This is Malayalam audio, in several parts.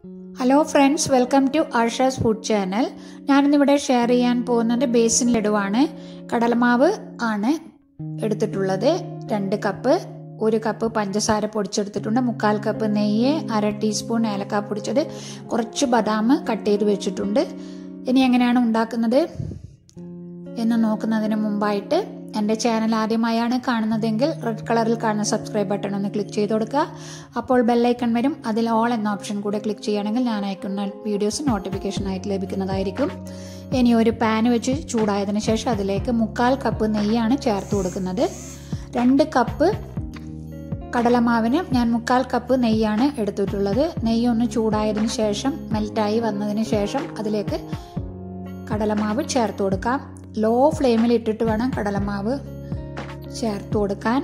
hello friends welcome to Arsha's food channel ഞാനിന്നിവിടെ ഷെയർ ചെയ്യാൻ പോകുന്നത് ബേസിൻ ലഡുവാണ് കടലമാവ് ആണ് എടുത്തിട്ടുള്ളത് രണ്ട് കപ്പ് ഒരു കപ്പ് പഞ്ചസാര പൊടിച്ചെടുത്തിട്ടുണ്ട് മുക്കാൽ കപ്പ് നെയ്യ് അര ടീസ്പൂൺ ഏലക്ക പൊടിച്ചത് കുറച്ച് ബദാം കട്ട് ചെയ്ത് വെച്ചിട്ടുണ്ട് ഇനി എങ്ങനെയാണ് ഉണ്ടാക്കുന്നത് എന്ന് നോക്കുന്നതിന് മുമ്പായിട്ട് എൻ്റെ ചാനൽ ആദ്യമായാണ് കാണുന്നതെങ്കിൽ റെഡ് കളറിൽ കാണുന്ന സബ്സ്ക്രൈബ് ബട്ടൺ ഒന്ന് ക്ലിക്ക് ചെയ്ത് കൊടുക്കുക അപ്പോൾ ബെല്ലൈക്കൺ വരും അതിൽ ഓൾ എന്ന ഓപ്ഷൻ കൂടെ ക്ലിക്ക് ചെയ്യുകയാണെങ്കിൽ ഞാൻ അയക്കുന്ന വീഡിയോസ് നോട്ടിഫിക്കേഷൻ ആയിട്ട് ലഭിക്കുന്നതായിരിക്കും ഇനി ഒരു പാൻ വെച്ച് ചൂടായതിനു ശേഷം അതിലേക്ക് മുക്കാൽ കപ്പ് നെയ്യാണ് ചേർത്ത് കൊടുക്കുന്നത് രണ്ട് കപ്പ് കടലമാവിന് ഞാൻ മുക്കാൽ കപ്പ് നെയ്യാണ് എടുത്തിട്ടുള്ളത് നെയ്യ് ഒന്ന് ചൂടായതിനു ശേഷം മെൽറ്റായി വന്നതിന് ശേഷം അതിലേക്ക് കടലമാവ് ചേർത്ത് കൊടുക്കാം ലോ ഫ്ലെയിമിൽ ഇട്ടിട്ട് വേണം കടലമാവ് ചേർത്ത് കൊടുക്കാൻ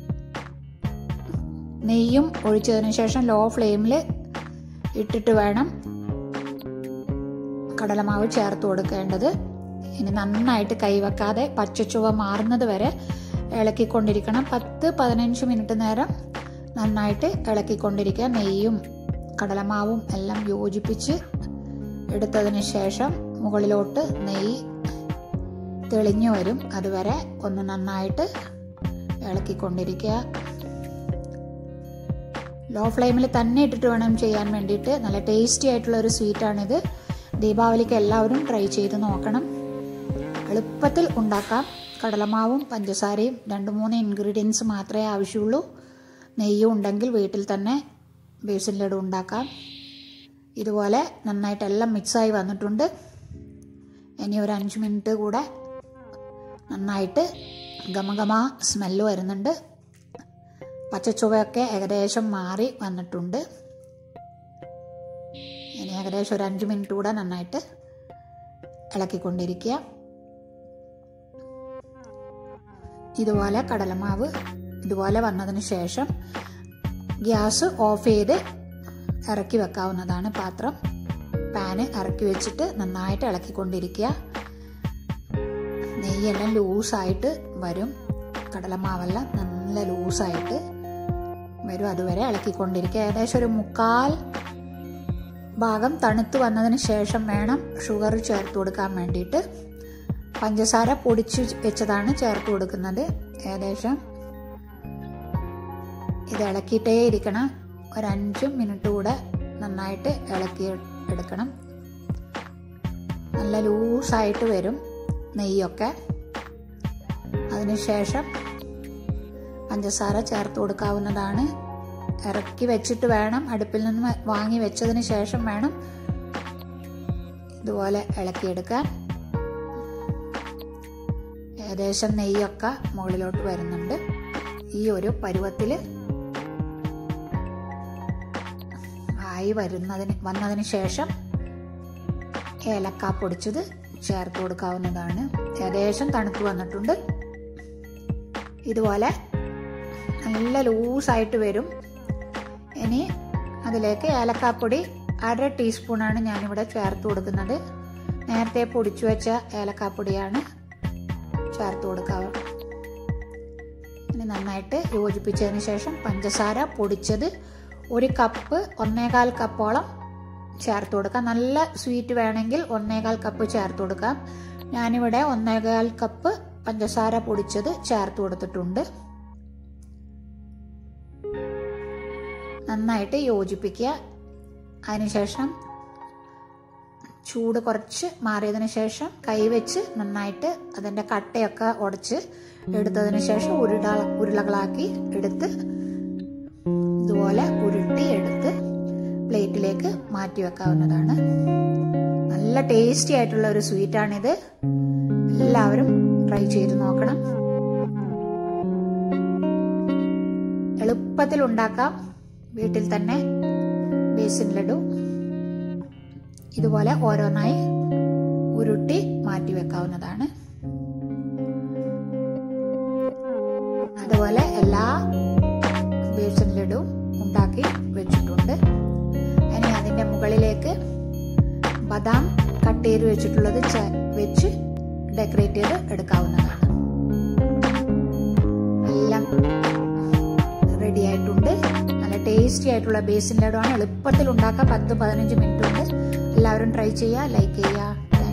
നെയ്യും ഒഴിച്ചതിന് ശേഷം ലോ ഫ്ലെയിമിൽ ഇട്ടിട്ട് വേണം കടലമാവ് ചേർത്ത് കൊടുക്കേണ്ടത് ഇനി നന്നായിട്ട് കൈവെക്കാതെ പച്ചച്ചുവ മാറുന്നത് വരെ ഇളക്കിക്കൊണ്ടിരിക്കണം പത്ത് പതിനഞ്ച് മിനിറ്റ് നേരം നന്നായിട്ട് ഇളക്കിക്കൊണ്ടിരിക്കുക നെയ്യും കടലമാവും എല്ലാം യോജിപ്പിച്ച് എടുത്തതിന് ശേഷം മുകളിലോട്ട് നെയ്യ് തെളിഞ്ഞു വരും അതുവരെ ഒന്ന് നന്നായിട്ട് ഇളക്കിക്കൊണ്ടിരിക്കുക ലോ ഫ്ലെയിമിൽ തന്നെ ഇട്ടിട്ട് വേണം ചെയ്യാൻ വേണ്ടിയിട്ട് നല്ല ടേസ്റ്റി ആയിട്ടുള്ള ഒരു സ്വീറ്റാണിത് ദീപാവലിക്ക് എല്ലാവരും ട്രൈ ചെയ്ത് നോക്കണം എളുപ്പത്തിൽ ഉണ്ടാക്കാം കടലമാവും പഞ്ചസാരയും രണ്ട് മൂന്ന് ഇൻഗ്രീഡിയൻസ് മാത്രമേ ആവശ്യമുള്ളൂ നെയ്യും ഉണ്ടെങ്കിൽ വീട്ടിൽ തന്നെ ബേസിൻ ലഡു ഉണ്ടാക്കാം ഇതുപോലെ നന്നായിട്ടെല്ലാം മിക്സായി വന്നിട്ടുണ്ട് ഇനി ഒരു അഞ്ച് മിനിറ്റ് കൂടെ നന്നായിട്ട് ഗമഗമ സ്മെല്ല് വരുന്നുണ്ട് പച്ചച്ചുവയൊക്കെ ഏകദേശം മാറി വന്നിട്ടുണ്ട് ഇനി ഏകദേശം ഒരു അഞ്ച് മിനിറ്റ് കൂടെ നന്നായിട്ട് ഇളക്കിക്കൊണ്ടിരിക്കുക ഇതുപോലെ കടലമാവ് ഇതുപോലെ വന്നതിന് ശേഷം ഗ്യാസ് ഓഫ് ചെയ്ത് ഇറക്കി വെക്കാവുന്നതാണ് പാത്രം പാന് ഇറക്കി വെച്ചിട്ട് നന്നായിട്ട് ഇളക്കിക്കൊണ്ടിരിക്കുക നെയ്യെല്ലാം ലൂസായിട്ട് വരും കടലമാവെല്ലാം നല്ല ലൂസായിട്ട് വരും അതുവരെ ഇളക്കിക്കൊണ്ടിരിക്കുക ഏകദേശം ഒരു മുക്കാൽ ഭാഗം തണുത്ത് വന്നതിന് ശേഷം വേണം ഷുഗർ ചേർത്ത് കൊടുക്കാൻ വേണ്ടിയിട്ട് പഞ്ചസാര പൊടിച്ച് വെച്ചതാണ് ചേർത്ത് കൊടുക്കുന്നത് ഏകദേശം ഇത് ഇളക്കിയിട്ടേ ഇരിക്കണം ഒരു അഞ്ച് മിനിറ്റ് കൂടെ നന്നായിട്ട് ഇളക്കി എടുക്കണം നല്ല ലൂസായിട്ട് വരും നെയ്യൊക്കെ അതിനുശേഷം പഞ്ചസാര ചേർത്ത് കൊടുക്കാവുന്നതാണ് ഇറക്കി വെച്ചിട്ട് വേണം അടുപ്പിൽ നിന്ന് വാങ്ങി വെച്ചതിന് ശേഷം വേണം ഇതുപോലെ ഇളക്കിയെടുക്കാൻ ഏകദേശം നെയ്യൊക്കെ മുകളിലോട്ട് വരുന്നുണ്ട് ഈ ഒരു പരുവത്തിൽ ആയി വരുന്നതിന് വന്നതിന് ശേഷം ഏലക്ക പൊടിച്ചത് ചേർത്ത് കൊടുക്കാവുന്നതാണ് ഏകദേശം തണുത്ത് വന്നിട്ടുണ്ട് ഇതുപോലെ നല്ല ലൂസായിട്ട് വരും ഇനി അതിലേക്ക് ഏലക്കാപ്പൊടി അര ടീസ്പൂണാണ് ഞാനിവിടെ ചേർത്ത് കൊടുക്കുന്നത് നേരത്തെ പൊടിച്ചു വെച്ച ഏലക്കാപ്പൊടിയാണ് ചേർത്ത് കൊടുക്കുക ഇനി നന്നായിട്ട് യോജിപ്പിച്ചതിന് ശേഷം പഞ്ചസാര പൊടിച്ചത് ഒരു കപ്പ് ഒന്നേകാൽ കപ്പോളം ചേർത്ത് കൊടുക്കാം നല്ല സ്വീറ്റ് വേണമെങ്കിൽ ഒന്നേകാൽ കപ്പ് ചേർത്ത് കൊടുക്കാം ഞാനിവിടെ ഒന്നേകാൽ കപ്പ് പഞ്ചസാര പൊടിച്ചത് ചേർത്ത് കൊടുത്തിട്ടുണ്ട് നന്നായിട്ട് യോജിപ്പിക്കുക അതിനുശേഷം ചൂട് കുറച്ച് മാറിയതിന് ശേഷം കൈവച്ച് നന്നായിട്ട് അതിൻ്റെ കട്ടയൊക്കെ ഉടച്ച് എടുത്തതിന് ശേഷം ഉരുട ഉരുളകളാക്കി എടുത്ത് ഇതുപോലെ ഉരുട്ടി എടുത്ത് പ്ലേറ്റിലേക്ക് മാറ്റി വെക്കാവുന്നതാണ് നല്ല ടേസ്റ്റി ആയിട്ടുള്ള ഒരു സ്വീറ്റാണിത് എല്ലാവരും ട്രൈ ചെയ്ത് നോക്കണം എളുപ്പത്തിൽ ഉണ്ടാക്കാം വീട്ടിൽ തന്നെ ബേസിൻ ലഡു ഇതുപോലെ ഓരോന്നായി ഉരുട്ടി മാറ്റി വെക്കാവുന്നതാണ് അതുപോലെ എല്ലാ ബേസിൻ ലഡു ഉണ്ടാക്കി വെച്ചിട്ടുണ്ട് ഇനി അതിൻ്റെ മുകളിലേക്ക് ബദാം കട്ട് ചെയ്ത് വെച്ചിട്ടുള്ളത് വെച്ച് ഡെക്കറേറ്റ് ചെയ്ത് എടുക്കാവുന്നതാണ് എല്ലാം റെഡി ആയിട്ടുണ്ട് നല്ല ടേസ്റ്റ് ടേസ്റ്റി ആയിട്ടുള്ള ബേസിൻ ലഡു ആണ് എളുപ്പത്തിൽ ഉണ്ടാക്കാം പത്ത് പതിനഞ്ച് മിനിറ്റ് കൊണ്ട് എല്ലാവരും ട്രൈ ചെയ്യുക ലൈക്ക് ചെയ്യുക